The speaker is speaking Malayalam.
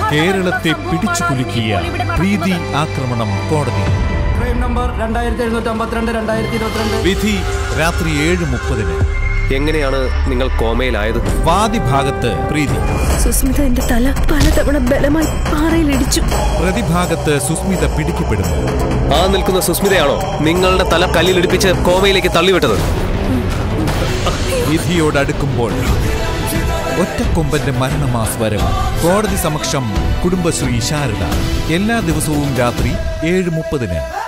കേരളത്തെ പിടിച്ചു കുലുക്കിയ പ്രീതി ആക്രമണം കോടതി ക്രൈം നമ്പർ രണ്ടായിരത്തി എഴുന്നൂറ്റി അമ്പത്തിരണ്ട് രണ്ടായിരത്തി ഇരുപത്തിരണ്ട് വിധി രാത്രി ഏഴ് മുപ്പതിന് എങ്ങനെയാണ് നിങ്ങൾ കോമയിലായത് വാദിഭാഗത്ത് പ്രീതി സുസ്മിത എന്റെ തല പലതവണ ബലമായി പാറയിലിടിച്ചു പ്രതിഭാഗത്ത് സുസ്മിത പിടിക്കപ്പെടുന്നു ആ നിൽക്കുന്ന സുസ്മിതയാണോ നിങ്ങളുടെ തല കല്ലിലിടിപ്പിച്ച് കോമയിലേക്ക് തള്ളിവിട്ടത് വിധിയോടടുക്കുമ്പോൾ ഒറ്റക്കൊമ്പന്റെ മരണമാസ്വരവും കോടതി സമക്ഷം കുടുംബശ്രീ ശാരദ എല്ലാ ദിവസവും രാത്രി ഏഴ് മുപ്പതിന്